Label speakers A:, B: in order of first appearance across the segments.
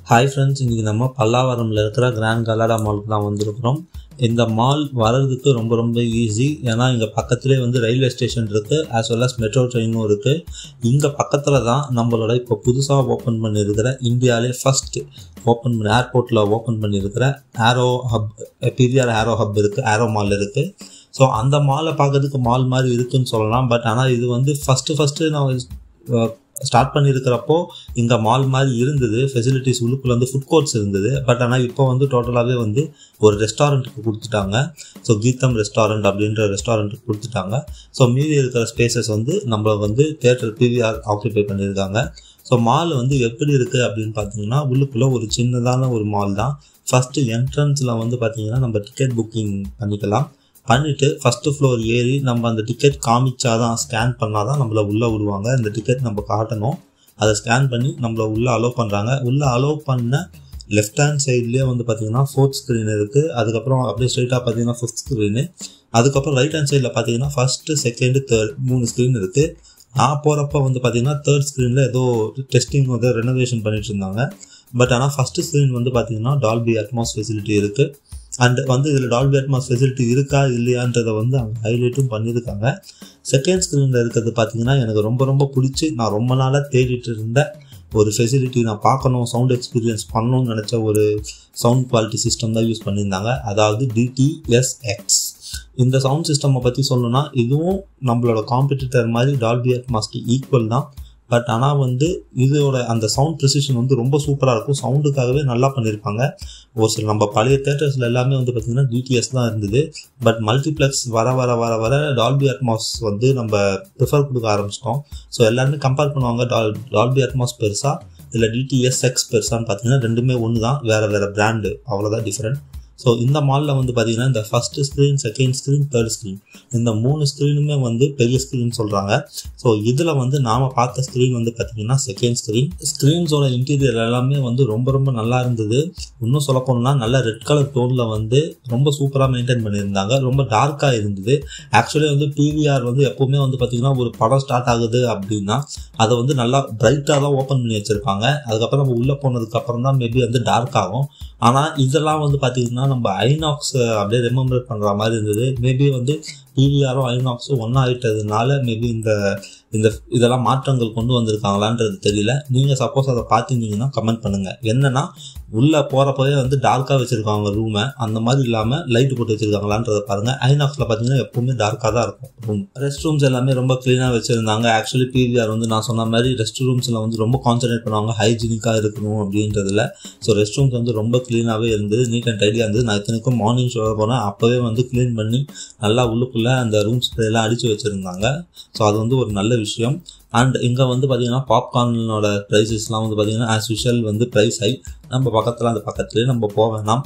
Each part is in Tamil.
A: ஹாய் ஃப்ரெண்ட்ஸ் இன்றைக்கி நம்ம பல்லாவரமில் இருக்கிற கிராண்ட் கலாடா மாலுக்கு தான் வந்திருக்கிறோம் இந்த மால் வர்றதுக்கு ரொம்ப ரொம்ப ஈஸி ஏன்னா இங்கே பக்கத்துலேயே வந்து ரயில்வே ஸ்டேஷன் இருக்குது ஆஸ் வெல் அஸ் மெட்ரோ ட்ரெயினும் இருக்குது இங்கே பக்கத்தில் தான் நம்மளோட இப்போ புதுசாக ஓப்பன் பண்ணியிருக்கிற இந்தியாவிலே ஃபஸ்ட்டு ஓப்பன் பண்ணி ஏர்போர்ட்டில் ஓப்பன் பண்ணியிருக்கிற aero hub PVR aero hub இருக்குது ஆரோ மால் இருக்குது ஸோ அந்த மாலை பார்க்கறதுக்கு மால் மாதிரி இருக்குன்னு சொல்லலாம் பட் ஆனால் இது வந்து ஃபஸ்ட்டு ஃபஸ்ட்டு நான் ஸ்டார்ட் பண்ணியிருக்கிறப்போ இந்த மால் மாதிரி இருந்தது ஃபெசிலிட்டிஸ் உள்ளுக்குள்ள வந்து ஃபுட் கோர்ட்ஸ் இருந்தது பட் ஆனால் இப்போ வந்து டோட்டலாகவே வந்து ஒரு ரெஸ்டாரண்ட்டுக்கு கொடுத்துட்டாங்க ஸோ கீதம் ரெஸ்டாரண்ட் அப்படின்ற ரெஸ்டாரண்ட்டுக்கு கொடுத்துட்டாங்க ஸோ மீதி இருக்கிற ஸ்பேசஸ் வந்து நம்ம வந்து தேட்டர் பிவிஆர் ஆக்குபை பண்ணியிருக்காங்க ஸோ மால் வந்து எப்படி இருக்குது அப்படின்னு பார்த்தீங்கன்னா உள்ளுக்குள்ளே ஒரு சின்னதான ஒரு மால் தான் ஃபஸ்ட்டு என்ட்ரன்ஸில் வந்து பார்த்தீங்கன்னா நம்ம டிக்கெட் புக்கிங் பண்ணிக்கலாம் பண்ணிவிட்டு ஃபஸ்ட்டு ஃப்ளோர் ஏறி நம்ம அந்த டிக்கெட் காமிச்சா தான் ஸ்கேன் பண்ணால் தான் நம்மளை உள்ளே விடுவாங்க இந்த டிக்கெட் நம்ம காட்டணும் அதை ஸ்கேன் பண்ணி நம்மளை உள்ளே அலோவ் பண்ணுறாங்க உள்ளே அலோவ் பண்ண லெஃப்ட் ஹேண்ட் சைட்லேயே வந்து பார்த்தீங்கன்னா ஃபோர்த் ஸ்க்ரீன் இருக்குது அதுக்கப்புறம் அப்படியே ஸ்ட்ரைட்டாக பார்த்தீங்கன்னா ஃபிஃப்த் ஸ்க்ரீனு அதுக்கப்புறம் ரைட் ஹேண்ட் சைடில் பார்த்தீங்கன்னா ஃபஸ்ட்டு செகண்டு தேர்ட் மூணு ஸ்க்ரீன் இருக்குது நான் போகிறப்ப வந்து பார்த்தீங்கன்னா தேர்ட் ஸ்க்ரீனில் ஏதோ டெஸ்டிங் வந்து ரெனோவேஷன் பண்ணிட்டு இருந்தாங்க பட் ஆனால் ஃபஸ்ட்டு ஸ்க்ரீன் வந்து பார்த்தீங்கன்னா டால்பி அட்மாஸ் ஃபெசிலிட்டி இருக்குது அண்ட் வந்து இதில் டால்பி அட்மாஸ் ஃபெசிலிட்டி இருக்கா இல்லையான்றதை வந்து அவங்க ஹைலைட்டும் பண்ணியிருக்காங்க செகண்ட் ஸ்க்ரீனில் இருக்கிறது பார்த்தீங்கன்னா எனக்கு ரொம்ப ரொம்ப பிடிச்சி நான் ரொம்ப நாளாக தேடிட்டு இருந்த ஒரு ஃபெசிலிட்டி நான் பார்க்கணும் சவுண்ட் எக்ஸ்பீரியன்ஸ் பண்ணணும்னு நினச்ச ஒரு சவுண்ட் குவாலிட்டி சிஸ்டம் தான் யூஸ் பண்ணியிருந்தாங்க அதாவது டிடிஎஸ்எக்ஸ் இந்த சவுண்ட் சிஸ்டமை பற்றி சொல்லணும்னா இதுவும் நம்மளோட காம்படிட்டர் மாதிரி டால்பி அட்மாஸ்க்கு ஈக்குவல் தான் பட் ஆனால் வந்து இதோட அந்த சவுண்ட் ப்ரிசிஷன் வந்து ரொம்ப சூப்பராக இருக்கும் சவுண்டுக்காகவே நல்லா பண்ணியிருப்பாங்க ஒரு சில நம்ம பழைய தேட்டர்ஸில் எல்லாமே வந்து பார்த்திங்கன்னா டிடிஎஸ் தான் இருந்தது பட் மல்டிப்ளெக்ஸ் வர வர வர வர டால்பி அட்மாஸ் வந்து நம்ம ப்ரிஃபர் கொடுக்க ஆரம்பிச்சிட்டோம் ஸோ எல்லாருமே கம்பேர் பண்ணுவாங்க டால் டால்பி அட்மாஸ் பெருசாக இல்லை டிடிஎஸ் எக்ஸ் பெருசான்னு பார்த்தீங்கன்னா ரெண்டுமே ஒன்று தான் வேறு வேறு பிராண்டு அவ்வளோதான் டிஃப்ரெண்ட் ஸோ இந்த மாலில் வந்து பார்த்தீங்கன்னா இந்த first screen second screen third screen இந்த மூணு ஸ்க்ரீனுமே வந்து பெரிய ஸ்க்ரீன் சொல்கிறாங்க ஸோ இதில் வந்து நாம் பார்த்த ஸ்க்ரீன் வந்து பார்த்தீங்கன்னா செகண்ட் ஸ்க்ரீன் ஸ்க்ரீன்ஸோட இன்டீரியர் எல்லாமே வந்து ரொம்ப ரொம்ப நல்லா இருந்தது இன்னும் சொல்ல போனோம்னா நல்ல ரெட் கலர் டோனில் வந்து ரொம்ப சூப்பராக மெயின்டைன் பண்ணியிருந்தாங்க ரொம்ப டார்க்காக இருந்தது ஆக்சுவலி வந்து பிவிஆர் வந்து எப்போவுமே வந்து பார்த்திங்கன்னா ஒரு படம் ஸ்டார்ட் ஆகுது அப்படின்னா அதை வந்து நல்லா பிரைட்டாக தான் ஓப்பன் பண்ணி வச்சுருப்பாங்க அதுக்கப்புறம் நம்ம உள்ளே போனதுக்கப்புறம் தான் மேபி வந்து டார்க் ஆகும் ஆனால் இதெல்லாம் வந்து பார்த்திங்கன்னா நம்ம ஐநாக்ஸ் அப்படியே ரிமெம்பர் பண்ணுற மாதிரி இருந்தது மேபி வந்து பிவிஆரும் ஐநாக்ஸும் ஒன்றா ஆகிட்டதுனால மேபி இந்த இந்த இதெல்லாம் மாற்றங்கள் கொண்டு வந்திருக்காங்களான்றது தெரியல நீங்கள் சப்போஸ் அதை பார்த்துருந்தீங்கன்னா கமெண்ட் பண்ணுங்கள் என்னென்னா உள்ளே போகிறப்பவே வந்து டார்க்காக வச்சுருக்காங்க ரூமை அந்த மாதிரி இல்லாமல் லைட்டு போட்டு வச்சுருக்காங்களான்றதை பாருங்கள் ஐநாக்ஸில் பார்த்தீங்கன்னா எப்போவுமே டார்க்காக தான் இருக்கும் ரூம் ரெஸ்ட் ரூம்ஸ் எல்லாமே ரொம்ப க்ளீனாக வச்சுருந்தாங்க ஆக்சுவலி பிவிஆர் வந்து நான் சொன்ன மாதிரி ரெஸ்ட் ரூம்ஸில் வந்து ரொம்ப கான்சன்ட்ரேட் பண்ணுவாங்க ஹைஜீனிக்காக இருக்கணும் அப்படின்றதுல ஸோ ரெஸ்ட் ரூம்ஸ் வந்து ரொம்ப க்ளீனாகவே இருந்தது நீட் அண்ட் டைடியாக இருந்தது நான் இத்தனைக்கும் மார்னிங் ஷோ போனேன் அப்போவே வந்து க்ளீன் பண்ணி நல்லா உள்ளுக்குள்ளே அந்த ரூம் ஸ்ப்ரேலாம் அடித்து வச்சுருந்தாங்க ஸோ அது வந்து ஒரு நல்ல விஷயம் அண்ட் இங்கே வந்து பார்த்தீங்கன்னா பாப்கார்னோட ப்ரைஸஸ்லாம் வந்து பார்த்தீங்கன்னா ஆஸ் யூஷுவல் வந்து ப்ரைஸ் ஹை நம்ம பக்கத்தில் அந்த பக்கத்துலேயே நம்ம போக வேணாம்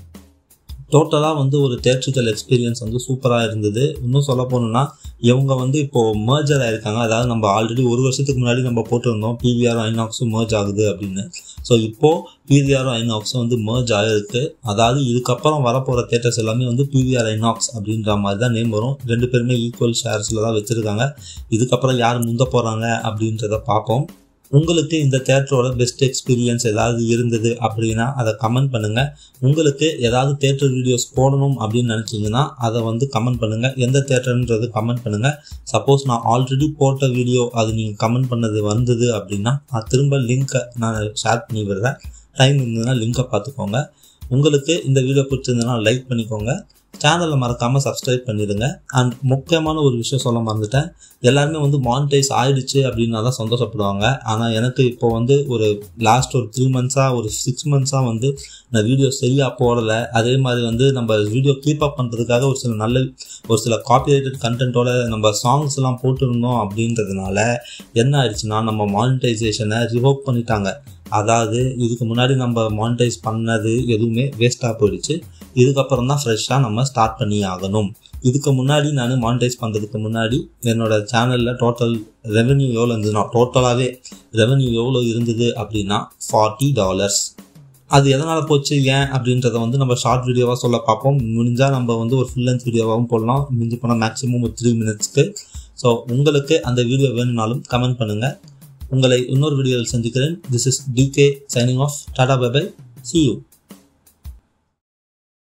A: டோட்டலாக வந்து ஒரு தேட்ரிக்கல் எக்ஸ்பீரியன்ஸ் வந்து சூப்பராக இருந்தது இன்னும் சொல்ல போகணுன்னா இவங்க வந்து இப்போது மர்ஜர் ஆயிருக்காங்க அதாவது நம்ம ஆல்ரெடி ஒரு வருஷத்துக்கு முன்னாடி நம்ம போட்டிருந்தோம் பிவிஆரும் ஐநாக்ஸும் மர்ஜ் ஆகுது அப்படின்னு ஸோ இப்போது பிவிஆரும் ஐநாக்ஸும் வந்து மர்ஜ் ஆகிருக்கு அதாவது இதுக்கப்புறம் வரப்போகிற தேட்டர்ஸ் எல்லாமே வந்து பிவிஆர் ஐநாக்ஸ் அப்படின்ற மாதிரி தான் நேம் வரும் ரெண்டு பேருமே ஈக்குவல் ஷேர்ஸில் தான் வச்சுருக்காங்க இதுக்கப்புறம் யார் முந்த போகிறாங்க அப்படின்றத பார்ப்போம் உங்களுக்கு இந்த தேட்டரோட பெஸ்ட் எக்ஸ்பீரியன்ஸ் ஏதாவது இருந்தது அப்படின்னா அதை கமெண்ட் பண்ணுங்கள் உங்களுக்கு ஏதாவது தேட்டர் வீடியோஸ் போடணும் அப்படின்னு நினச்சிங்கன்னா அதை வந்து கமெண்ட் பண்ணுங்கள் எந்த தேட்டர்ன்றது கமெண்ட் பண்ணுங்கள் சப்போஸ் நான் ஆல்ரெடி போட்ட வீடியோ அது நீங்கள் கமெண்ட் பண்ணது வந்தது அப்படின்னா நான் திரும்ப லிங்க்கை நான் ஷேர் பண்ணி விடுறேன் டைம் இருந்ததுன்னா லிங்க்கை பார்த்துக்கோங்க உங்களுக்கு இந்த வீடியோ பிடிச்சிருந்ததுன்னா லைக் பண்ணிக்கோங்க சேனலை மறக்காமல் சப்ஸ்கிரைப் பண்ணிடுங்க அண்ட் முக்கியமான ஒரு விஷயம் சொல்ல மறந்துட்டேன் எல்லாருமே வந்து மானிட்டைஸ் ஆயிடுச்சு அப்படின்னா தான் சந்தோஷப்படுவாங்க ஆனால் எனக்கு இப்போ வந்து ஒரு லாஸ்ட் ஒரு த்ரீ மந்த்ஸாக ஒரு சிக்ஸ் மந்த்ஸாக வந்து நான் வீடியோ சரியாக போடலை அதே மாதிரி வந்து நம்ம வீடியோ கீப் அப் பண்ணுறதுக்காக ஒரு சில நல்ல ஒரு சில காப்பிரைட்டட் கண்டென்ட்டோட நம்ம சாங்ஸ் எல்லாம் போட்டிருந்தோம் அப்படின்றதுனால என்ன ஆயிடுச்சுன்னா நம்ம மானிட்டைசேஷனை ரிவோக் பண்ணிட்டாங்க அதாவது இதுக்கு முன்னாடி நம்ம மானிட்டைஸ் பண்ணது எதுவுமே வேஸ்ட்டாக போயிடுச்சு இதுக்கப்புறம் தான் ஃப்ரெஷ்ஷாக நம்ம ஸ்டார்ட் பண்ணி ஆகணும் இதுக்கு முன்னாடி நான் மானிட்டைஸ் பண்ணுறதுக்கு முன்னாடி என்னோட சேனலில் டோட்டல் ரெவென்யூ எவ்வளோ இருந்ததுன்னா டோட்டலாகவே ரெவென்யூ எவ்வளோ இருந்தது அப்படின்னா ஃபார்ட்டி டாலர்ஸ் அது எதனால் போச்சு ஏன் அப்படின்றத வந்து நம்ம ஷார்ட் வீடியோவாக சொல்ல பார்ப்போம் முடிஞ்சால் நம்ம வந்து ஒரு ஃபுல் லென்த் வீடியோவாகவும் போடலாம் மிஞ்சி போனால் மேக்ஸிமம் ஒரு த்ரீ மினிட்ஸ்க்கு ஸோ உங்களுக்கு அந்த வீடியோ வேணும்னாலும் கமெண்ட் பண்ணுங்கள் உங்களை இன்னொரு வீடியோவில் சந்திக்கிறேன் this is DK signing off tata bye bye see you